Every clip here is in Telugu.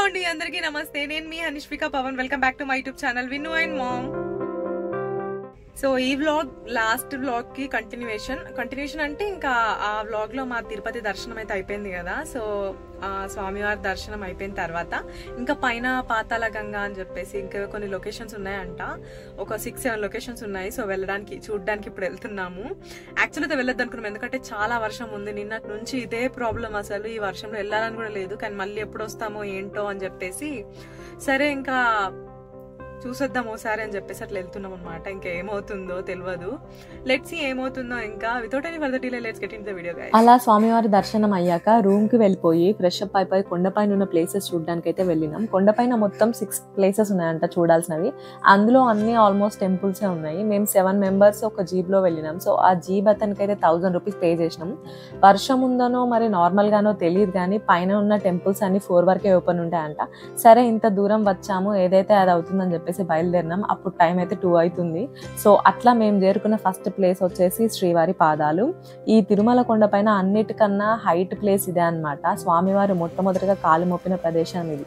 అండి అందరికీ నమస్తే నేను మీ Hanishvika Pavan welcome back to my YouTube channel Vinnu and mom so ఈ వ్లాగ్ లాస్ట్ వ్లాగ్ కి కంటిన్యూషన్ కంటిన్యూషన్ అంటే ఇంకా ఆ వ్లాగ్ లో మా తిరుపతి దర్శనం అయితే అయిపోయింది కదా సో ఆ స్వామివారి దర్శనం అయిపోయిన తర్వాత ఇంకా పైన పాతాల గంగా అని చెప్పేసి ఇంకా కొన్ని లొకేషన్స్ ఉన్నాయంట ఒక సిక్స్ సెవెన్ లొకేషన్స్ ఉన్నాయి సో వెళ్ళడానికి చూడడానికి ఇప్పుడు వెళ్తున్నాము యాక్చువల్ అయితే వెళ్ళొద్దు అనుకున్నాం ఎందుకంటే చాలా వర్షం ఉంది నిన్నటి నుంచి ఇదే ప్రాబ్లం అసలు ఈ వర్షంలో వెళ్ళాలని కూడా లేదు కానీ మళ్ళీ ఎప్పుడు వస్తామో ఏంటో అని చెప్పేసి సరే ఇంకా చూసొద్దాం ఓసారి అని చెప్పేసి అట్లా వెళ్తున్నాం అనమాట ఇంకా ఏమవుతుందో తెలియదు లెట్స్ ఏమవుతుందో ఇంకా without any further delay let's get in the video guys అలా స్వామివారి దర్శనం అయ్యాక రూమ్ కి వెళ్ళిపోయి ఫ్రెష్ అప్ అయిపోయి కొండపైన ఉన్న ప్లేసెస్ చూడడానికి అయితే వెళ్ళినాం కొండపైన మొత్తం సిక్స్ ప్లేసెస్ ఉన్నాయంట చూడాల్సినవి అందులో అన్ని ఆల్మోస్ట్ టెంపుల్సే ఉన్నాయి మేము సెవెన్ మెంబర్స్ ఒక జీబ్ లో వెళ్ళినాం సో ఆ జీబ్ అతనికి అయితే థౌసండ్ రూపీస్ పే చేసినాం వర్షం ఉందనో మరి నార్మల్ గానో తెలియదు కానీ పైన ఉన్న టెంపుల్స్ అన్ని ఫోర్ వరకే ఓపెన్ ఉంటాయంట సరే ఇంత దూరం వచ్చాము ఏదైతే అది అవుతుందని చెప్పేసి బయలుదేరినాం అప్పుడు టైం అయితే టూ అవుతుంది సో అట్లా మేము చేరుకున్న ఫస్ట్ ప్లేస్ వచ్చేసి శ్రీవారి పాదాలు ఈ తిరుమల కొండ పైన అన్నిటికన్నా హైట్ ప్లేస్ ఇదే అన్నమాట స్వామివారు మొట్టమొదటిగా కాలు మోపిన ప్రదేశం ఇది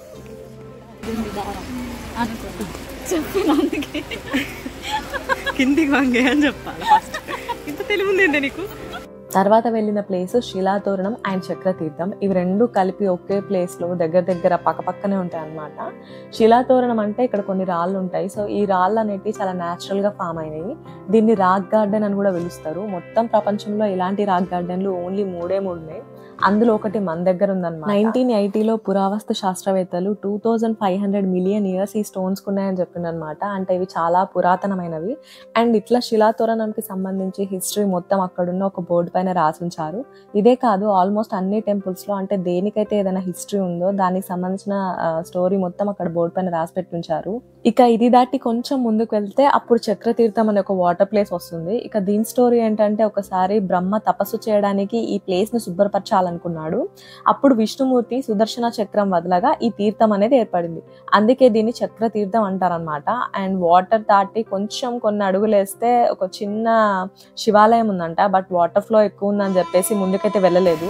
చెప్పినందుకే కిందికి వంగే అని చెప్పాలి ఫస్ట్ ఇంత తెలివి ఉంది నీకు తర్వాత వెళ్ళిన ప్లేస్ శిలాతోరణం అండ్ చక్రతీర్థం ఇవి రెండు కలిపి ఒకే ప్లేస్ లో దగ్గర దగ్గర పక్కపక్కనే ఉంటాయి అన్నమాట శిలాతోరణం అంటే ఇక్కడ కొన్ని రాళ్ళు ఉంటాయి సో ఈ రాళ్ళు అనేటివి చాలా న్యాచురల్ గా ఫామ్ అయినాయి దీన్ని రాక్ గార్డెన్ అని కూడా పిలుస్తారు మొత్తం ప్రపంచంలో ఇలాంటి రాక్ గార్డెన్లు ఓన్లీ మూడే మూడు ఉన్నాయి అందులో ఒకటి మన దగ్గర ఉందన్నమాట నైన్టీన్ ఎయిటీలో పురావస్తు శాస్త్రవేత్తలు two thousand five hundred million years ఈ స్టోన్స్ ఉన్నాయని చెప్పిందనమాట అంటే ఇవి చాలా పురాతనమైనవి అండ్ ఇట్లా శిలాతోరణానికి సంబంధించి హిస్టరీ మొత్తం అక్కడున్న ఒక బోర్డు పైన రాసి ఉంచారు ఇదే కాదు ఆల్మోస్ట్ అన్ని టెంపుల్స్ లో అంటే దేనికైతే ఏదైనా హిస్టరీ ఉందో దానికి సంబంధించిన స్టోరీ మొత్తం అక్కడ బోర్డు పైన రాసి పెట్టి ఉంచారు ఇక ఇది దాటి కొంచెం ముందుకు వెళ్తే అప్పుడు చక్రతీర్థం అనే ఒక వాటర్ ప్లేస్ వస్తుంది ఇక దీని స్టోరీ ఏంటంటే ఒకసారి బ్రహ్మ తపస్సు చేయడానికి ఈ ప్లేస్ ని శుభ్రపరచాలనుకున్నాడు అప్పుడు విష్ణుమూర్తి సుదర్శన చక్రం వదలగా ఈ తీర్థం అనేది ఏర్పడింది అందుకే దీన్ని చక్ర తీర్థం అంటారనమాట అండ్ వాటర్ దాటి కొంచెం కొన్ని అడుగులు వేస్తే ఒక చిన్న శివాలయం ఉందంట బట్ వాటర్ ఫ్లో ఎక్కువ ఉందని చెప్పేసి ముందుకైతే వెళ్ళలేదు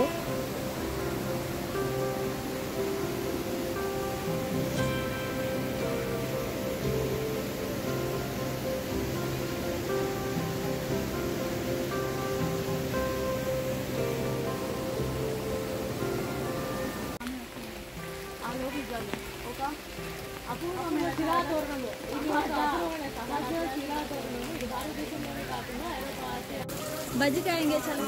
ఒక అపూర్వమైన శిలాతోరణము ఇది ఒక అపూర్వమైన సహజ శిలాతోరణము ఇది భారతదేశంలోనే కాకుండా ఐరోపా ఆసియా బజ్జి ఖాయింగే చలో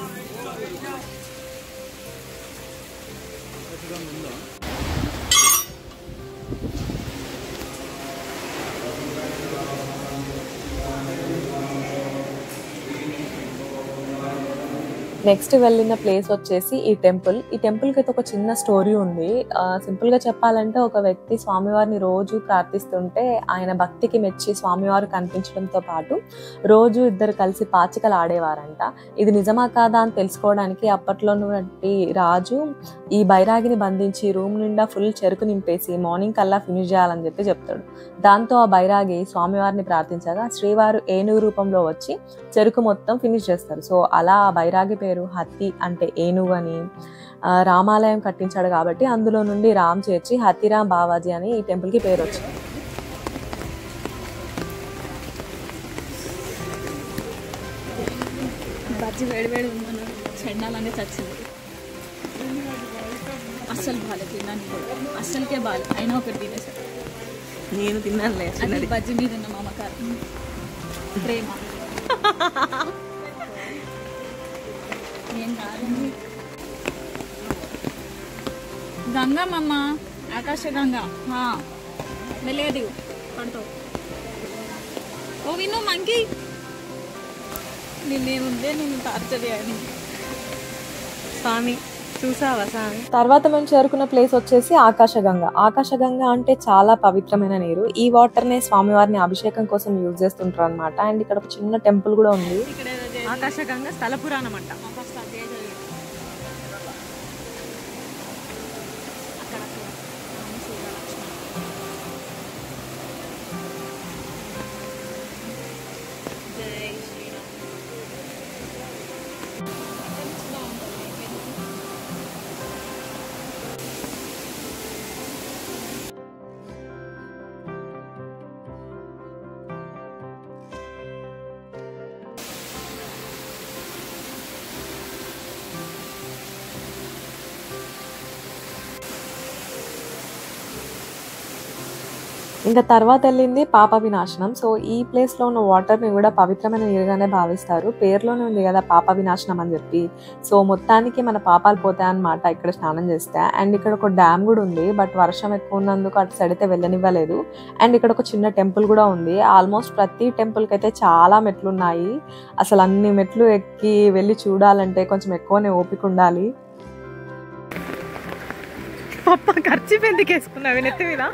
నెక్స్ట్ వెళ్ళిన ప్లేస్ వచ్చేసి ఈ టెంపుల్ ఈ టెంపుల్ కి అయితే ఒక చిన్న స్టోరీ ఉంది సింపుల్ గా చెప్పాలంటే ఒక వ్యక్తి స్వామివారిని రోజు ప్రార్థిస్తుంటే ఆయన భక్తికి మెచ్చి స్వామివారు కనిపించడంతో పాటు రోజు ఇద్దరు కలిసి పాచికలు ఆడేవారంట ఇది నిజమా కాదా అని తెలుసుకోవడానికి అప్పట్లో ఉన్నటువంటి రాజు ఈ బైరాగిని బంధించి రూమ్ నిండా ఫుల్ చెరుకు నింపేసి మార్నింగ్ కల్లా ఫినిష్ చేయాలని చెప్పి చెప్తాడు దాంతో ఆ బైరాగి స్వామివారిని ప్రార్థించగా శ్రీవారు ఏనుగు రూపంలో వచ్చి చెరుకు మొత్తం ఫినిష్ చేస్తారు సో అలా ఆ బైరాగి పేరు హత్తి అంటే ఏనుగు అని ఆ, రామాలయం కట్టించాడు కాబట్టి అందులో నుండి రామ్ చేర్చి హతిరామ్ బావాజీ అని ఈ టెంపుల్ కి పేరు వచ్చింది బజ్జి వేడి వేడి ఉందన్నాడు చెండాలనే చచ్చింది అస్సలు బాగాలేదు తినడానికి కూడా అస్సలకే బాగాలేదు అయినా ఒకటి తినేసాడు నేను తిన్నానులే అది చిన్నది బజ్జి మీద ఉన్న మమకారం ప్రేమ ఏం కాదు గంగమ్మ ఆకాశ గంగ మెల్లగా దిగు పడతావు ఓ విను మంకీ నిన్నేముందే నేను టార్చర్ చేయాలి స్వామి చూసావా స్వామి తర్వాత మేము చేరుకున్న ప్లేస్ వచ్చేసి ఆకాశగంగ ఆకాశగంగ అంటే చాలా పవిత్రమైన నీరు ఈ వాటర్ నే స్వామివారిని అభిషేకం కోసం యూజ్ చేస్తుంటారు అనమాట అండ్ ఇక్కడ ఒక చిన్న టెంపుల్ కూడా ఉంది ఇక్కడ ఏదో చేసి- ఆకాశగంగా స్థల పురాణం అంట ఫస్ట్ అదే జరిగింది. అక్కడ అక్కడ. రామ సీత లక్ష్మణ. జై శ్రీరామ్ ఇంకా తర్వాత వెళ్ళింది పాప వినాశనం సో ఈ ప్లేస్లో ఉన్న వాటర్ని కూడా పవిత్రమైన నీరుగానే భావిస్తారు పేరులోనే ఉంది కదా పాప వినాశనం అని చెప్పి సో మొత్తానికి మన పాపాలు పోతాయన్నమాట ఇక్కడ స్నానం చేస్తే అండ్ ఇక్కడ ఒక డ్యామ్ కూడా ఉంది బట్ వర్షం ఎక్కువ ఉన్నందుకు అటు సైడ్ అయితే వెళ్ళనివ్వలేదు అండ్ ఇక్కడ ఒక చిన్న టెంపుల్ కూడా ఉంది ఆల్మోస్ట్ ప్రతి టెంపుల్కి అయితే చాలా మెట్లు ఉన్నాయి అసలు అన్ని మెట్లు ఎక్కి వెళ్ళి చూడాలంటే కొంచెం ఎక్కువనే ఓపిక ఉండాలి పప్ప ఖర్చు ఎందుకు వేసుకున్నావు నెత్తి మీద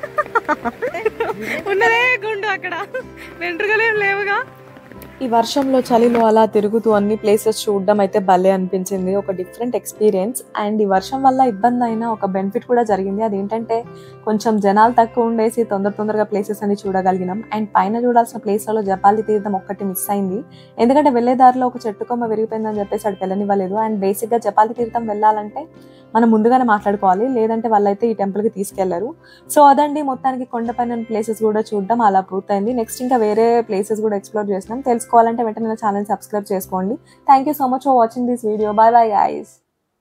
ఉన్నదే గుండు అక్కడ వెంట్రుకలేం లేవుగా ఈ వర్షంలో చలిలో అలా తిరుగుతూ అన్ని ప్లేసెస్ చూడడం అయితే భలే అనిపించింది ఒక డిఫరెంట్ ఎక్స్పీరియన్స్ అండ్ ఈ వర్షం వల్ల ఇబ్బంది అయినా ఒక బెనిఫిట్ కూడా జరిగింది అదేంటంటే కొంచెం జనాలు తక్కువ ఉండేసి తొందర తొందరగా ప్లేసెస్ అన్ని చూడగలిగినాం అండ్ పైన చూడాల్సిన ప్లేస్లలో జపాలి తీర్థం ఒక్కటి మిస్ అయింది ఎందుకంటే వెళ్ళే దారిలో ఒక చెట్టు కొమ్మ విరిగిపోయిందని చెప్పేసి అక్కడికి వెళ్ళనివ్వలేదు అండ్ బేసిక్గా జపాలి తీర్థం వెళ్ళాలంటే మనం ముందుగానే మాట్లాడుకోవాలి లేదంటే వాళ్ళైతే ఈ టెంపుల్కి తీసుకెళ్లరు సో అదండి మొత్తానికి కొండపైన ప్లేసెస్ కూడా చూడడం అలా పూర్తయింది నెక్స్ట్ ఇంకా వేరే ప్లేసెస్ కూడా ఎక్స్ప్లోర్ చేసినాం తెలుసుకోవాలంటే వెంటనే నా ఛానల్ సబ్స్క్రైబ్ చేసుకోండి thank you so much for watching this video bye bye guys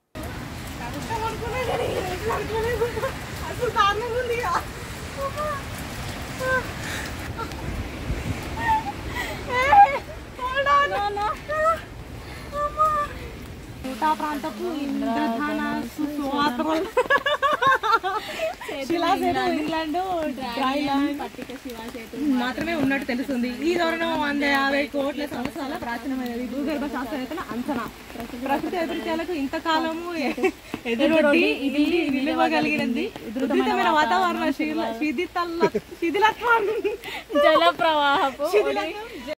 అసలు దారుణంగా ఉంది ఇక. ఏయ్, hold on. అమ్మా. ఊటా ప్రాంతపు ఇంద్రధాన సుస్వాత్రం. శిలాసేతు ఇంగ్లాండ్ డ్రైలాండ్ మాత్రమే ఉన్నట్టు తెలుస్తుంది ఈ ధోరణం వంద యాభై కోట్ల సంవత్సరాల ప్రాచీనమైనది భూగర్భ శాస్త్రవేత్తల అంచనా ప్రకృతి వైపరీత్యాలకు ఇంతకాలము ఎ- ఎదురొడ్డి ఇది నిలువగలిగినది ఉధృతమైన వాతావరణ శీల- శిథితల శిథిలత్వం జల ప్రవాహపు శిథిలత్వం